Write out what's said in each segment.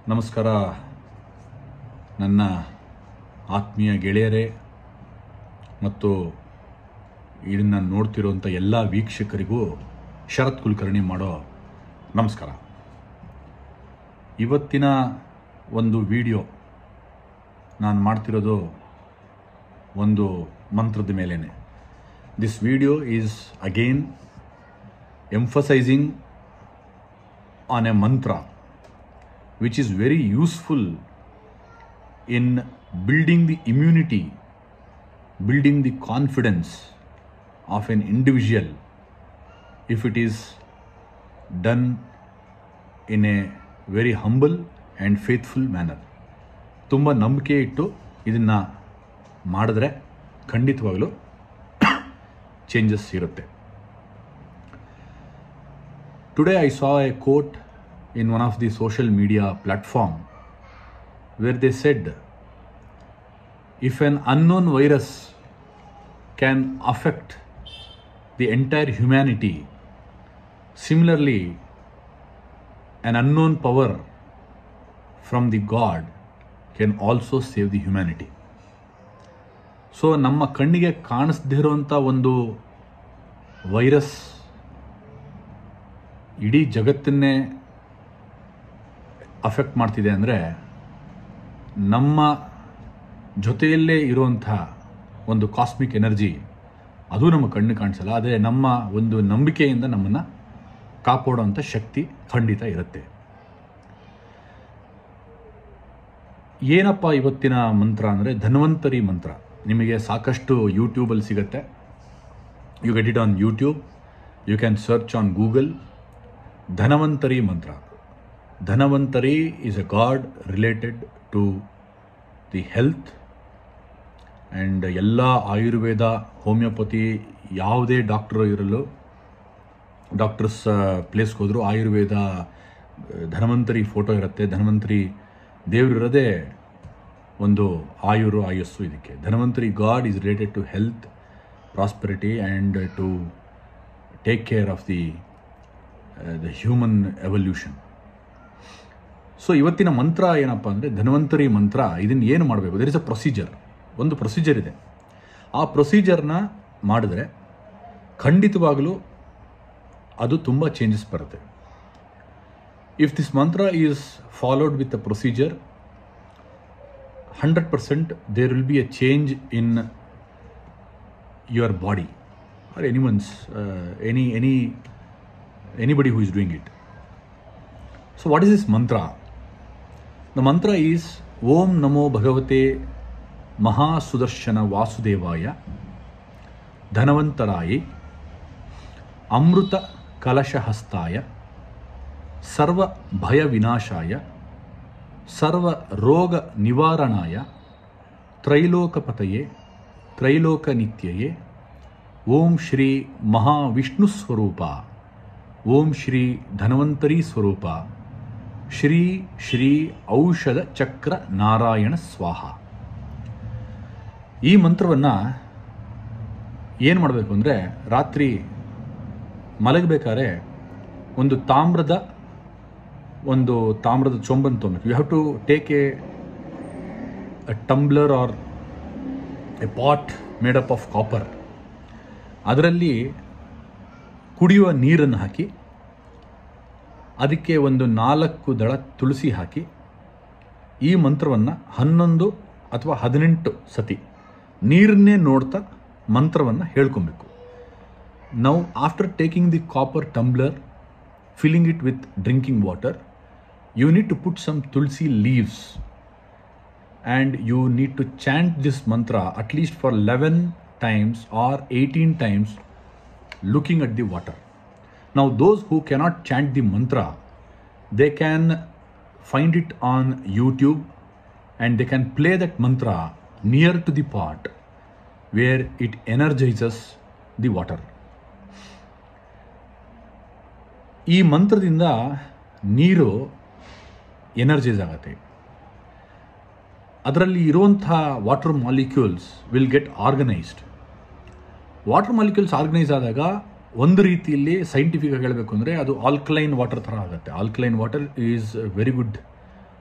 ನಮಸ್ಕಾರ ನನ್ನ ಆತ್ಮೀಯ ಗೆಳೆಯರೇ ಮತ್ತು ಇದನ್ನು ನೋಡ್ತಿರುವಂಥ ಎಲ್ಲ ವೀಕ್ಷಕರಿಗೂ ಶರತ್ ಕುಲಕರ್ಣಿ ಮಾಡೋ ನಮಸ್ಕಾರ ಇವತ್ತಿನ ಒಂದು ವಿಡಿಯೋ ನಾನು ಮಾಡ್ತಿರೋದು ಒಂದು ಮಂತ್ರದ ಮೇಲೇ this video is again emphasising on a mantra which is very useful in building the immunity, building the confidence of an individual if it is done in a very humble and faithful manner. ತುಂಬ ನಂಬಿಕೆ ಇಟ್ಟು ಇದನ್ನು ಮಾಡಿದ್ರೆ ಖಂಡಿತವಾಗಲೂ changes ಇರುತ್ತೆ Today I saw a quote in one of the social media platform where they said if an unknown virus can affect the entire humanity similarly an unknown power from the god can also save the humanity so ನಮ್ಮ ಕಣ್ಣಿಗೆ ಕಾಣಿಸ್ದಿರೋಂಥ ಒಂದು virus ಇಡೀ ಜಗತ್ತನ್ನೇ affect ಮಾಡ್ತಿದೆ ಅಂದರೆ ನಮ್ಮ ಜೊತೆಯಲ್ಲೇ ಇರುವಂಥ ಒಂದು ಕಾಸ್ಮಿಕ್ ಎನರ್ಜಿ ಅದು ನಮ್ಮ ಕಣ್ಣು ಕಾಣಿಸಲ್ಲ ಆದರೆ ನಮ್ಮ ಒಂದು ನಂಬಿಕೆಯಿಂದ ನಮ್ಮನ್ನು ಕಾಪಾಡುವಂಥ ಶಕ್ತಿ ಖಂಡಿತ ಇರುತ್ತೆ ಏನಪ್ಪ ಇವತ್ತಿನ ಮಂತ್ರ ಅಂದರೆ ಧನ್ವಂತರಿ ಮಂತ್ರ ನಿಮಗೆ ಸಾಕಷ್ಟು ಯೂಟ್ಯೂಬಲ್ಲಿ ಸಿಗುತ್ತೆ you get it on YouTube you can search on Google Dhanvantari mantra Dhanvantari is a god related to the health and ಎಲ್ಲ ಆಯುರ್ವೇದ ಹೋಮಿಯೋಪತಿ ಯಾವುದೇ ಡಾಕ್ಟ್ರು ಇರಲು ಡಾಕ್ಟರ್ಸ್ ಪ್ಲೇಸ್ಗೆ ಹೋದರೂ ಆಯುರ್ವೇದ ಧನ್ವಂತರಿ ಫೋಟೋ ಇರುತ್ತೆ ಧನ್ವಂತರಿ ದೇವರು ಇರೋದೇ ಒಂದು ಆಯುರು ಆಯಸ್ಸು ಇದಕ್ಕೆ Dhanvantari god is related to health prosperity and to take care of the the human evolution so ಇವತ್ತಿನ ಮಂತ್ರ ಏನಪ್ಪ ಅಂದರೆ ಧನ್ವಂತರಿ ಮಂತ್ರ ಇದನ್ನು ಏನು ಮಾಡಬೇಕು ದರ್ ಇಸ್ ಅ ಪ್ರೊಸೀಜರ್ ಒಂದು ಪ್ರೊಸೀಜರ್ ಇದೆ ಆ ಪ್ರೊಸೀಜರ್ನ ಮಾಡಿದ್ರೆ ಖಂಡಿತವಾಗಲೂ ಅದು ತುಂಬ ಚೇಂಜಸ್ ಬರುತ್ತೆ if this mantra is followed with a procedure hundred percent there will be a change in your body or anyone's any any anybody who is doing it. So, what is this mantra? The mantra is Om Namo Bhagavate Mahasudarshana Vasudevaya Dhanavantaraye Amruta Kalashahastaya Sarva Bhaya Vinashaya Sarva Roga Nivaranaya Trailokapataye Trailoka Nityaye Om Shri Mahavishnu Swarupa Om Shri Dhanvantari ಸ್ವರೂಪ ಶ್ರೀ ಶ್ರೀ ಔಷಧ ಚಕ್ರ ನಾರಾಯಣ ಸ್ವಾಹ ಈ ಮಂತ್ರವನ್ನು ಏನು ಮಾಡಬೇಕು ಅಂದರೆ ರಾತ್ರಿ ಮಲಗಬೇಕಾದ್ರೆ ಒಂದು ತಾಮ್ರದ ಒಂದು ತಾಮ್ರದ ಚೊಂಬನ್ನು ತೊಗೊಬೇಕು you have to take a tumbler or a pot made up of copper ಅದರಲ್ಲಿ ಕುಡಿಯುವ ನೀರನ್ನು ಹಾಕಿ ಅದಕ್ಕೆ ಒಂದು ನಾಲ್ಕು ದಳ ತುಳಸಿ ಹಾಕಿ ಈ ಮಂತ್ರವನ್ನು ಹನ್ನೊಂದು ಅಥವಾ ಹದಿನೆಂಟು ಸತಿ ನೀರನ್ನೇ ನೋಡ್ತಾ ಮಂತ್ರವನ್ನು ಹೇಳ್ಕೊಬೇಕು ನಾವು after taking the copper tumbler filling it with drinking water you need to put some tulsi leaves and you need to chant this mantra at least for eleven times or eighteen times looking at the water. Now, those who cannot chant the mantra, they can find it on YouTube and they can play that mantra near to the pot where it energizes the water. ಈ ಮಂತ್ರದಿಂದ ನೀರು energise ಆಗುತ್ತೆ ಅದರಲ್ಲಿ ಇರುವಂಥ water molecules will get organised water molecules organise ಆದಾಗ ಒಂದು ರೀತಿಯಲ್ಲಿ scientific ಆಗಿ ಹೇಳಬೇಕು ಅಂದರೆ ಅದು ಆಲ್ಕಲೈನ್ ವಾಟರ್ ಥರ ಆಗುತ್ತೆ alkaline water is very good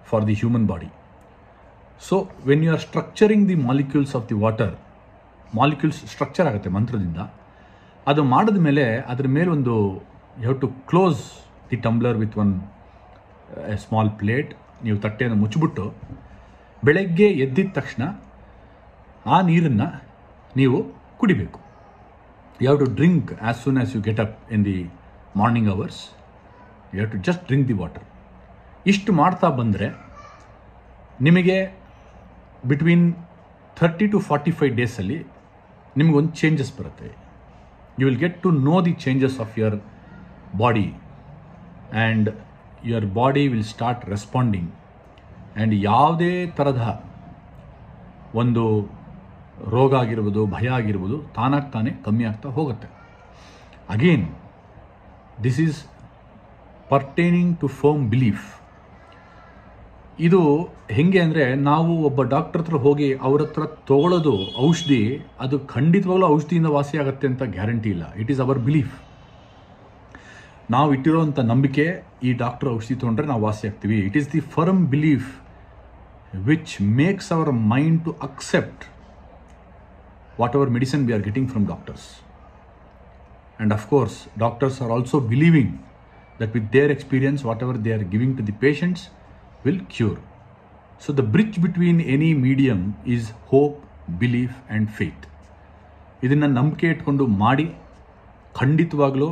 for the human body so when you are structuring the molecules of the water molecules structure ಆಗುತ್ತೆ ಮಂತ್ರದಿಂದ ಅದು ಮಾಡಿದ ಮೇಲೆ ಅದ್ರ ಮೇಲೆ ಒಂದು you have to close the tumbler with one a small plate ನೀವು ತಟ್ಟೆಯನ್ನು ಮುಚ್ಚಿಬಿಟ್ಟು ಬೆಳಗ್ಗೆ ಎದ್ದಿದ ತಕ್ಷಣ ಆ ನೀರನ್ನು ನೀವು ಕುಡಿಬೇಕು you have to drink as soon as you get up in the morning hours you have to just drink the water ಇಷ್ಟು ಮಾಡ್ತಾ ಬಂದರೆ ನಿಮಗೆ between thirty to forty five ಡೇಸಲ್ಲಿ ನಿಮಗೊಂದು ಚೇಂಜಸ್ ಬರುತ್ತೆ you will get to know the changes of your body and your body will start responding and ಯಾವುದೇ ಥರದ ಒಂದು ರೋಗ ಆಗಿರ್ಬೋದು ಭಯ ಆಗಿರ್ಬೋದು ತಾನಾಗಿ ತಾನೇ ಕಮ್ಮಿ ಆಗ್ತಾ ಹೋಗುತ್ತೆ again this is pertaining to firm belief ಇದು ಹೆಂಗೆ ಅಂದರೆ ನಾವು ಒಬ್ಬ ಡಾಕ್ಟರ್ ಹತ್ರ ಹೋಗಿ ಅವ್ರ ಹತ್ರ ತಗೊಳ್ಳೋದು ಔಷಧಿ ಅದು ಖಂಡಿತವಾಗ್ಲೂ ಔಷಧಿಯಿಂದ ವಾಸಿ ಆಗುತ್ತೆ ಅಂತ ಗ್ಯಾರಂಟಿ ಇಲ್ಲ ಇಟ್ ಈಸ್ ಅವರ್ ಬಿಲೀಫ್ ನಾವು ಇಟ್ಟಿರೋಂಥ ನಂಬಿಕೆ ಈ ಡಾಕ್ಟರ್ ಔಷಧಿ ತೊಗೊಂಡ್ರೆ ನಾವು ವಾಸಿ ಆಗ್ತೀವಿ it is the firm belief which makes our mind to accept whatever medicine we are getting from doctors and of course doctors are also believing that with their experience whatever they are giving to the patients will cure so the bridge between any medium is hope belief and faith ಇದನ್ನು ನಂಬಿಕೆ ಇಟ್ಕೊಂಡು ಮಾಡಿ ಖಂಡಿತವಾಗ್ಲೂ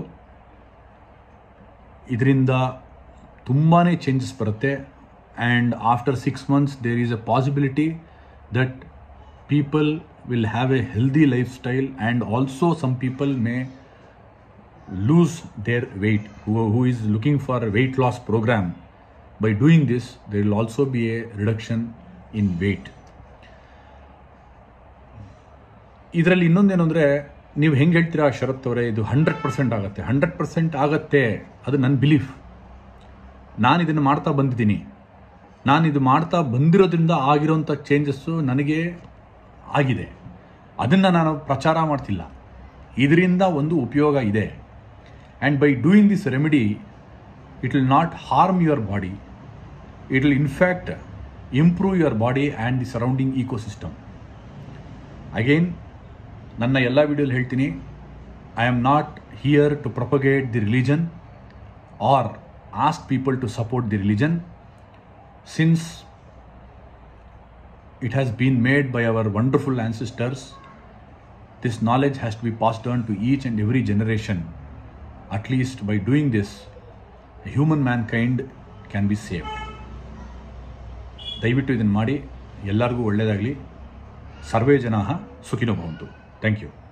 ಇದರಿಂದ ತುಂಬಾ changes ಬರುತ್ತೆ and after six months there is a possibility that people will have a healthy lifestyle and also some people may lose their weight who, who is looking for a weight loss program by doing this there will also be a reduction in weight ಇದರಲ್ಲಿ ಇನ್ನೊಂದೇನು ಅಂದರೆ ನೀವು ಹೆಂಗೆ ಹೇಳ್ತೀರಾ ಶರತ್ ಅವರೇ ಇದು hundred percent ಆಗುತ್ತೆ hundred percent ಆಗತ್ತೆ ಅದು ನನ್ನ ಬಿಲೀಫ್ ನಾನು ಇದನ್ನು ಮಾಡ್ತಾ ಬಂದಿದ್ದೀನಿ ನಾನು ಇದು ಮಾಡ್ತಾ ಬಂದಿರೋದ್ರಿಂದ ಆಗಿರೋಂಥ ಚೇಂಜಸ್ಸು ನನಗೆ ಆಗಿದೆ ಅದನ್ನು ನಾನು ಪ್ರಚಾರ ಮಾಡ್ತಿಲ್ಲ ಇದರಿಂದ ಒಂದು ಉಪಯೋಗ ಇದೆ and by doing this remedy it will not harm your body it will in fact improve your body and the surrounding ecosystem again ನನ್ನ ಎಲ್ಲ ವಿಡಿಯೋಲಿ ಹೇಳ್ತೀನಿ I am not here to propagate the religion or ask people to support the religion since it has been made by our wonderful ancestors. This knowledge has to be passed on to each and every generation. At least by doing this, human mankind can be saved. ದಯವಿಟ್ಟು ಇದನ್ನು ಮಾಡಿ ಎಲ್ಲರಿಗೂ ಒಳ್ಳೆಯದಾಗಲಿ ಸರ್ವೇ ಜನ ಸುಖಿನೋ ಭವಂತು thank you